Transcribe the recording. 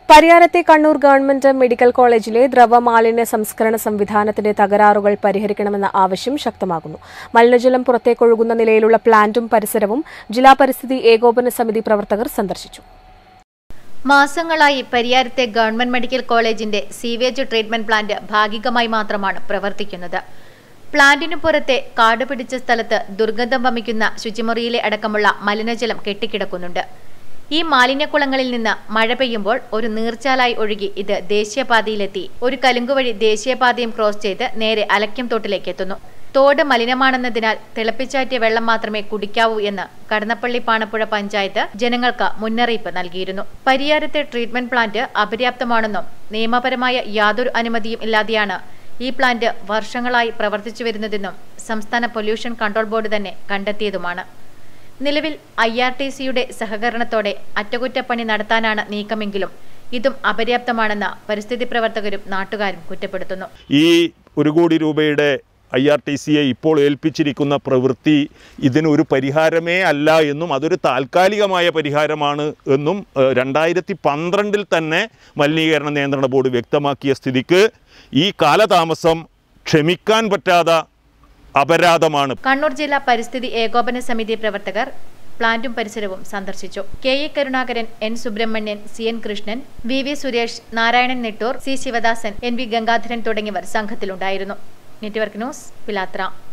പരിയാരത്തെ Kannur government medical കോളേജിലെ ദ്രവമാലിന്യ സംസ്കരണ സംവിധാനത്തിന്റെ തകരാറുകൾ പരിഹരിക്കണമെന്ന ആവശ്യം ശക്തമാകുന്നു മലിനജലം പുറത്തേക്കൊഴുകുന്ന നിലയിലുള്ള പ്ലാന്റും പരിസരവും ജില്ലാ പരിസ്ഥിതി ഏകോപന സമിതി പ്രവർത്തകർ സന്ദർശിച്ചു മാസങ്ങളായി പരിയാരത്തെ ഗവൺമെന്റ് മെഡിക്കൽ കോളേജിന്റെ സീവേജ് ട്രീറ്റ്മെന്റ് പ്ലാന്റ് ഭാഗികമായി മാത്രമാണ് പ്രവർത്തിക്കുന്നത് പ്ലാന്റിനു പുറത്തെ കാട് പിടിച്ച സ്ഥലത്ത് ദുർഗന്ധം വമിക്കുന്ന ശുചിമുറിയിലെ അടക്കമുള്ള മലിനജലം കെട്ടിക്കിടക്കുന്നുണ്ട് ഈ മാലിന്യക്കുളങ്ങളിൽ നിന്ന് മഴ പെയ്യുമ്പോൾ ഒരു നീർച്ചാലായി ഒഴുകി ഇത് ദേശീയപാതയിലെത്തി ഒരു കലുങ്കുവഴി ദേശീയപാതയും ക്രോസ് ചെയ്ത് നേരെ അലക്യം തോട്ടിലേക്ക് എത്തുന്നു തോട് മലിനമാണെന്നതിനാൽ തിളപ്പിച്ചാറ്റിയ വെള്ളം മാത്രമേ കുടിക്കാവൂ എന്ന് കടന്നപ്പള്ളി പാണപ്പുഴ പഞ്ചായത്ത് ജനങ്ങൾക്ക് മുന്നറിയിപ്പ് നൽകിയിരുന്നു പരിയാരത്തെ ട്രീറ്റ്മെന്റ് പ്ലാന്റ് അപര്യാപ്തമാണെന്നും നിയമപരമായ യാതൊരു അനുമതിയും ഇല്ലാതെയാണ് ഈ പ്ലാന്റ് വർഷങ്ങളായി പ്രവർത്തിച്ചു വരുന്നതെന്നും സംസ്ഥാന പൊല്യൂഷൻ കൺട്രോൾ ബോർഡ് തന്നെ കണ്ടെത്തിയതുമാണ് നിലവിൽ ഐ ആർ ടി സിയുടെ സഹകരണത്തോടെ അറ്റകുറ്റപ്പണി നടത്താനാണ് നീക്കമെങ്കിലും ഇതും അപര്യാപ്തമാണെന്ന് പരിസ്ഥിതി പ്രവർത്തകരും നാട്ടുകാരും കുറ്റപ്പെടുത്തുന്നു ഈ ഒരു കോടി രൂപയുടെ ഐ ആർ ടി സിയെ ഇപ്പോൾ ഏൽപ്പിച്ചിരിക്കുന്ന പ്രവൃത്തി ഇതിനൊരു പരിഹാരമേ അല്ല എന്നും അതൊരു താൽക്കാലികമായ പരിഹാരമാണ് എന്നും ഏഹ്, രണ്ടായിരത്തി പന്ത്രണ്ടിൽ തന്നെ മലിനീകരണ നിയന്ത്രണ ബോർഡ് വ്യക്തമാക്കിയ സ്ഥിതിക്ക് ഈ കാലതാമസം ക്ഷമിക്കാൻ പറ്റാത്ത അപരാധമാണ് കണ്ണൂർ ജില്ലാ പരിസ്ഥിതി ഏകോപന സമിതി പ്രവർത്തകർ പ്ലാന്റും പരിസരവും സന്ദർശിച്ചു K A Karunakaran N Subrahmanyan C N Krishnan V V Suresh Narayanan Nettur C Sivadasan N V Gangadharan തുടങ്ങിയവർ സംഘത്തിലുണ്ടായിരുന്നു നെറ്റ്വർക്ക് ന്യൂസ് പിലാത്ര